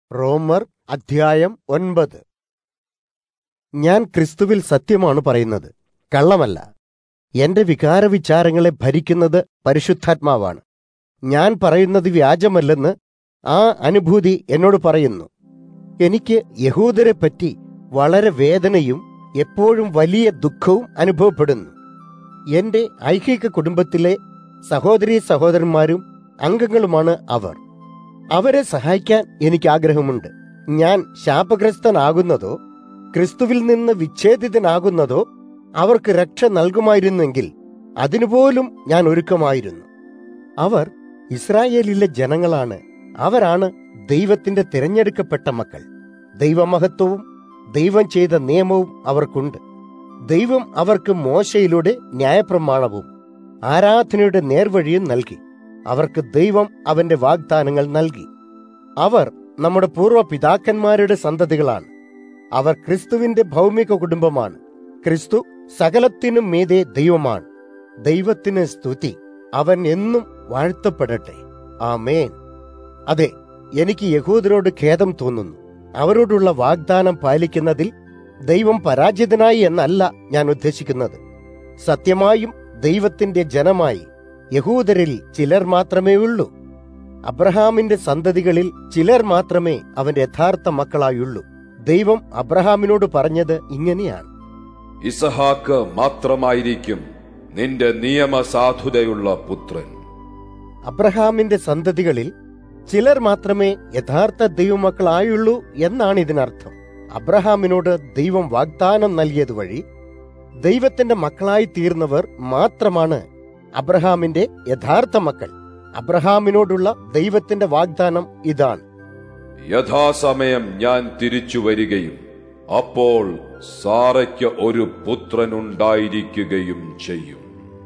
റോമർ അധ്യായം ഒൻപത് ഞാൻ ക്രിസ്തുവിൽ സത്യമാണ് പറയുന്നത് കള്ളമല്ല എന്റെ വികാരവിചാരങ്ങളെ ഭരിക്കുന്നത് പരിശുദ്ധാത്മാവാണ് ഞാൻ പറയുന്നത് വ്യാജമല്ലെന്ന് ആ അനുഭൂതി എന്നോട് പറയുന്നു എനിക്ക് യഹൂദരെ പറ്റി വളരെ വേദനയും എപ്പോഴും വലിയ ദുഃഖവും അനുഭവപ്പെടുന്നു എന്റെ ഐഹിക കുടുംബത്തിലെ സഹോദരീ സഹോദരന്മാരും അംഗങ്ങളുമാണ് അവർ അവരെ സഹായിക്കാൻ എനിക്ക് ആഗ്രഹമുണ്ട് ഞാൻ ശാപഗ്രസ്തനാകുന്നതോ ക്രിസ്തുവിൽ നിന്ന് വിച്ഛേദിതനാകുന്നതോ അവർക്ക് രക്ഷ നൽകുമായിരുന്നെങ്കിൽ അതിനുപോലും ഞാൻ ഒരുക്കമായിരുന്നു അവർ ഇസ്രായേലിലെ ജനങ്ങളാണ് അവരാണ് ദൈവത്തിന്റെ തിരഞ്ഞെടുക്കപ്പെട്ട മക്കൾ ദൈവമഹത്വവും ദൈവം ചെയ്ത നിയമവും അവർക്കുണ്ട് ദൈവം അവർക്ക് മോശയിലൂടെ ന്യായപ്രമാണവും ആരാധനയുടെ നേർവഴിയും നൽകി അവർക്ക് ദൈവം അവന്റെ വാഗ്ദാനങ്ങൾ നൽകി അവർ നമ്മുടെ പൂർവ്വ പിതാക്കന്മാരുടെ സന്തതികളാണ് അവർ ക്രിസ്തുവിന്റെ ഭൗമിക കുടുംബമാണ് ക്രിസ്തു സകലത്തിനും മീതെ ദൈവമാണ് ദൈവത്തിന് സ്തുതി അവൻ എന്നും വാഴ്ത്തപ്പെടട്ടെ ആമേൻ അതെ എനിക്ക് യഹൂദരോട് ഖേദം തോന്നുന്നു അവരോടുള്ള വാഗ്ദാനം പാലിക്കുന്നതിൽ ദൈവം പരാജിതനായി എന്നല്ല ഞാൻ ഉദ്ദേശിക്കുന്നത് സത്യമായും ദൈവത്തിന്റെ ജനമായി യഹൂദരിൽ ചിലർ മാത്രമേ ഉള്ളൂ അബ്രഹാമിന്റെ സന്തതികളിൽ ചിലർ മാത്രമേ അവന്റെ യഥാർത്ഥ മക്കളായുള്ളൂ ദൈവം അബ്രഹാമിനോട് പറഞ്ഞത് ഇങ്ങനെയാണ് ഇസഹാക്ക് മാത്രമായിരിക്കും നിന്റെ നിയമസാധുതയുള്ള പുത്രൻ അബ്രഹാമിന്റെ സന്തതികളിൽ ചിലർ മാത്രമേ യഥാർത്ഥ ദൈവമക്കളായുള്ളൂ എന്നാണ് ഇതിനർത്ഥം അബ്രഹാമിനോട് ദൈവം വാഗ്ദാനം നൽകിയത് വഴി ദൈവത്തിന്റെ മക്കളായി തീർന്നവർ മാത്രമാണ് അബ്രഹാമിന്റെ യഥാർത്ഥ മക്കൾ അബ്രഹാമിനോടുള്ള ദൈവത്തിന്റെ വാഗ്ദാനം ഇതാണ് യഥാസമയം ഞാൻ തിരിച്ചു വരികയും അപ്പോൾ സാറയ്ക്ക് ഒരു പുത്രനുണ്ടായിരിക്കുകയും ചെയ്യും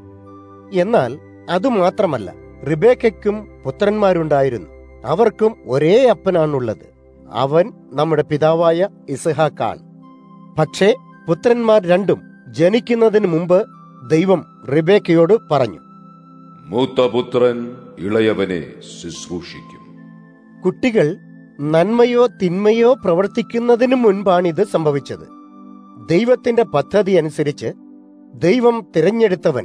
എന്നാൽ അതുമാത്രമല്ല റിബേക്കയ്ക്കും പുത്രന്മാരുണ്ടായിരുന്നു അവർക്കും ഒരേ അപ്പനാണുള്ളത് അവൻ നമ്മുടെ പിതാവായ ഇസഹാക്കാണ് പക്ഷേ പുത്രന്മാർ രണ്ടും ജനിക്കുന്നതിന് മുമ്പ് ദൈവം റിബേക്കയോട് പറഞ്ഞു മൂത്ത പുത്രൻ ഇളയവനെ ശുശ്രൂഷിക്കും കുട്ടികൾ നന്മയോ തിന്മയോ പ്രവർത്തിക്കുന്നതിന് മുൻപാണിത് സംഭവിച്ചത് ദൈവത്തിന്റെ പദ്ധതി അനുസരിച്ച് ദൈവം തിരഞ്ഞെടുത്തവൻ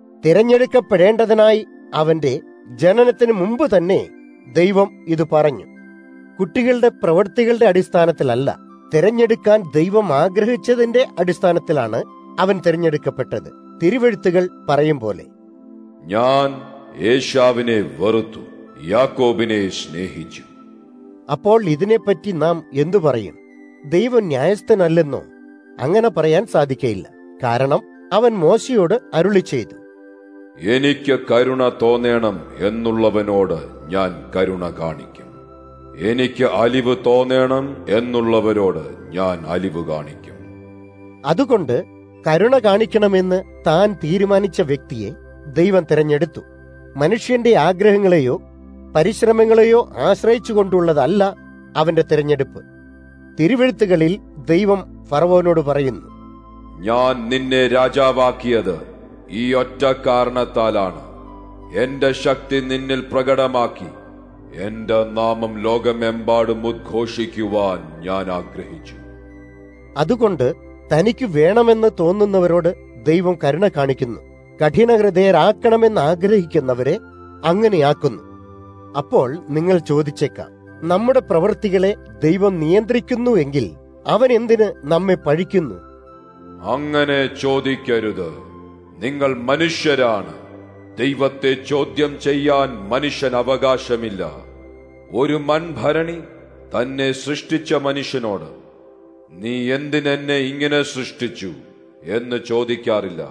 തിരഞ്ഞെടുക്കപ്പെടേണ്ടതിനായി അവന്റെ ജനനത്തിന് മുമ്പ് തന്നെ ദൈവം ഇത് പറഞ്ഞു കുട്ടികളുടെ പ്രവൃത്തികളുടെ അടിസ്ഥാനത്തിലല്ല തിരഞ്ഞെടുക്കാൻ ദൈവം ആഗ്രഹിച്ചതിന്റെ അടിസ്ഥാനത്തിലാണ് അവൻ തിരഞ്ഞെടുക്കപ്പെട്ടത് തിരുവെഴുത്തുകൾ പറയും പോലെ ഞാൻ ഏശാവിനെ വെറുത്തു യാക്കോബിനെ സ്നേഹിച്ചു അപ്പോൾ ഇതിനെപ്പറ്റി നാം എന്തു പറയും ദൈവം ന്യായസ്ഥനല്ലെന്നോ അങ്ങനെ പറയാൻ സാധിക്കയില്ല കാരണം അവൻ മോശയോട് അരുളി ചെയ്തു എനിക്ക് കരുണ തോന്നണം എന്നുള്ളവനോട് ഞാൻ കരുണ കാണിക്കും എനിക്ക് അലിവ് തോന്നണം എന്നുള്ളവരോട് ഞാൻ അലിവ് കാണിക്കും അതുകൊണ്ട് കരുണ കാണിക്കണമെന്ന് താൻ തീരുമാനിച്ച വ്യക്തിയെ ദൈവം തിരഞ്ഞെടുത്തു മനുഷ്യന്റെ ആഗ്രഹങ്ങളെയോ പരിശ്രമങ്ങളെയോ ആശ്രയിച്ചുകൊണ്ടുള്ളതല്ല അവന്റെ തിരഞ്ഞെടുപ്പ് തിരുവെഴുത്തുകളിൽ ദൈവം ഫറവോനോട് പറയുന്നു ഞാൻ നിന്നെ രാജാവാക്കിയത് ഈ ഒറ്റ കാരണത്താലാണ് എന്റെ ശക്തി നിന്നിൽ പ്രകടമാക്കി എന്റെ നാമം ലോകമെമ്പാടും ഉദ്ഘോഷിക്കുവാൻ ഞാൻ ആഗ്രഹിച്ചു അതുകൊണ്ട് തനിക്ക് വേണമെന്ന് തോന്നുന്നവരോട് ദൈവം കരുണ കാണിക്കുന്നു കഠിനഹൃദയരാക്കണമെന്ന് ആഗ്രഹിക്കുന്നവരെ അങ്ങനെയാക്കുന്നു അപ്പോൾ നിങ്ങൾ ചോദിച്ചേക്കാം നമ്മുടെ പ്രവൃത്തികളെ ദൈവം നിയന്ത്രിക്കുന്നുവെങ്കിൽ അവൻ എന്തിന് നമ്മെ പഴിക്കുന്നു അങ്ങനെ ചോദിക്കരുത് നിങ്ങൾ മനുഷ്യരാണ് ദൈവത്തെ ചോദ്യം ചെയ്യാൻ മനുഷ്യൻ അവകാശമില്ല ഒരു മൺഭരണി തന്നെ സൃഷ്ടിച്ച മനുഷ്യനോട് നീ എന്തിനെന്നെ ഇങ്ങനെ സൃഷ്ടിച്ചു എന്ന് ചോദിക്കാറില്ല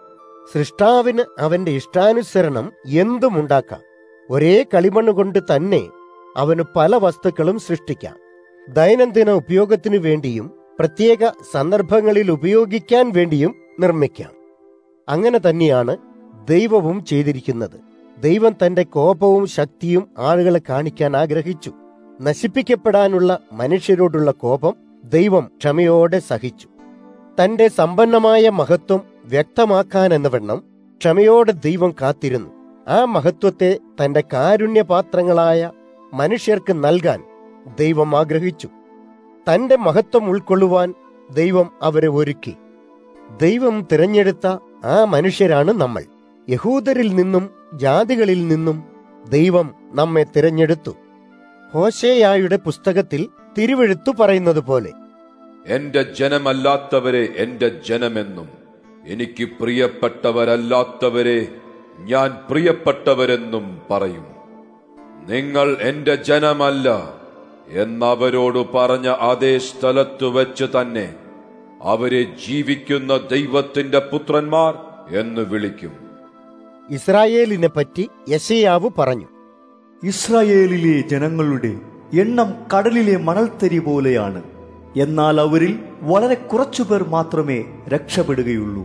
സൃഷ്ടാവിന് അവന്റെ ഇഷ്ടാനുസരണം എന്തുമുണ്ടാക്കാം ഒരേ കളിമണ്ണ് കൊണ്ട് തന്നെ അവന് പല വസ്തുക്കളും സൃഷ്ടിക്കാം ദൈനംദിന ഉപയോഗത്തിനു വേണ്ടിയും പ്രത്യേക സന്ദർഭങ്ങളിൽ ഉപയോഗിക്കാൻ വേണ്ടിയും നിർമ്മിക്കാം അങ്ങനെ തന്നെയാണ് ദൈവവും ചെയ്തിരിക്കുന്നത് ദൈവം തന്റെ കോപവും ശക്തിയും ആളുകളെ കാണിക്കാൻ ആഗ്രഹിച്ചു നശിപ്പിക്കപ്പെടാനുള്ള മനുഷ്യരോടുള്ള കോപം ദൈവം ക്ഷമയോടെ സഹിച്ചു തന്റെ സമ്പന്നമായ മഹത്വം വ്യക്തമാക്കാൻ എന്ന വണ്ണം ക്ഷമയോടെ ദൈവം കാത്തിരുന്നു ആ മഹത്വത്തെ തന്റെ കാരുണ്യപാത്രങ്ങളായ മനുഷ്യർക്ക് നൽകാൻ ദൈവം ആഗ്രഹിച്ചു തന്റെ മഹത്വം ഉൾക്കൊള്ളുവാൻ ദൈവം അവരെ ഒരുക്കി ദൈവം തിരഞ്ഞെടുത്ത ആ മനുഷ്യരാണ് നമ്മൾ യഹൂദരിൽ നിന്നും ജാതികളിൽ നിന്നും ദൈവം നമ്മെ തിരഞ്ഞെടുത്തു ഹോശേയായുടെ പുസ്തകത്തിൽ തിരുവെഴുത്തു പറയുന്നത് പോലെ എന്റെ ജനമല്ലാത്തവരെ എന്റെ ജനമെന്നും എനിക്ക് പ്രിയപ്പെട്ടവരല്ലാത്തവരെ ഞാൻ പ്രിയപ്പെട്ടവരെന്നും പറയും നിങ്ങൾ എന്റെ ജനമല്ല എന്നവരോട് പറഞ്ഞ അതേ സ്ഥലത്തു വെച്ച് തന്നെ അവരെ ജീവിക്കുന്ന ദൈവത്തിന്റെ പുത്രന്മാർ എന്ന് വിളിക്കും ഇസ്രായേലിനെ പറ്റി യശയാവ് പറഞ്ഞു ഇസ്രായേലിലെ ജനങ്ങളുടെ എണ്ണം കടലിലെ മണൽത്തരി പോലെയാണ് എന്നാൽ അവരിൽ വളരെ കുറച്ചുപേർ മാത്രമേ രക്ഷപ്പെടുകയുള്ളൂ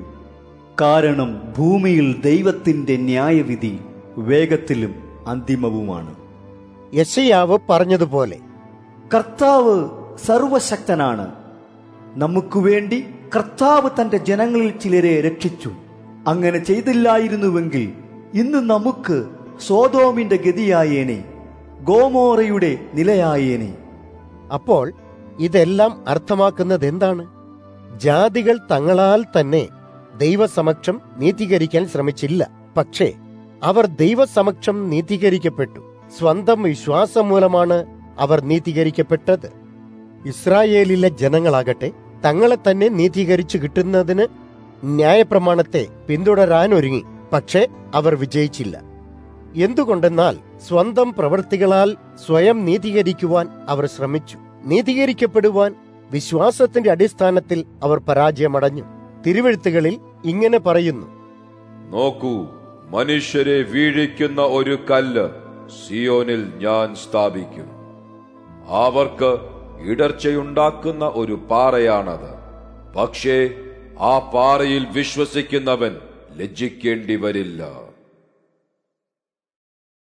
കാരണം ഭൂമിയിൽ ദൈവത്തിന്റെ ന്യായവിധി വേഗത്തിലും അന്തിമവുമാണ് യശയാവ് പറഞ്ഞതുപോലെ കർത്താവ് സർവശക്തനാണ് നമുക്ക് വേണ്ടി കർത്താവ് തന്റെ ജനങ്ങളിൽ ചിലരെ രക്ഷിച്ചു അങ്ങനെ ചെയ്തില്ലായിരുന്നുവെങ്കിൽ ഇന്ന് നമുക്ക് സോതോമിന്റെ ഗതിയായേനെ ഗോമോറയുടെ നിലയായേനെ അപ്പോൾ ഇതെല്ലാം അർത്ഥമാക്കുന്നത് എന്താണ് ജാതികൾ തങ്ങളാൽ തന്നെ ദൈവസമക്ഷം നീതീകരിക്കാൻ ശ്രമിച്ചില്ല പക്ഷേ അവർ ദൈവസമക്ഷം നീതീകരിക്കപ്പെട്ടു സ്വന്തം വിശ്വാസം മൂലമാണ് അവർ നീതീകരിക്കപ്പെട്ടത് ഇസ്രായേലിലെ ജനങ്ങളാകട്ടെ തങ്ങളെ തന്നെ നീതീകരിച്ചു കിട്ടുന്നതിന് ന്യായപ്രമാണത്തെ പിന്തുടരാൻ ഒരുങ്ങി പക്ഷേ അവർ വിജയിച്ചില്ല എന്തുകൊണ്ടെന്നാൽ സ്വന്തം പ്രവൃത്തികളാൽ സ്വയം നീതീകരിക്കുവാൻ അവർ ശ്രമിച്ചു നീതീകരിക്കപ്പെടുവാൻ വിശ്വാസത്തിന്റെ അടിസ്ഥാനത്തിൽ അവർ പരാജയമടഞ്ഞു തിരുവെഴുത്തുകളിൽ ഇങ്ങനെ പറയുന്നു നോക്കൂ മനുഷ്യരെ വീഴിക്കുന്ന ഒരു കല്ല് സിയോനിൽ ഞാൻ സ്ഥാപിക്കും അവർക്ക് ഇടർച്ചയുണ്ടാക്കുന്ന ഒരു പാറയാണത് പക്ഷേ ആ പാറയിൽ വിശ്വസിക്കുന്നവൻ ലജ്ജിക്കേണ്ടി വരില്ല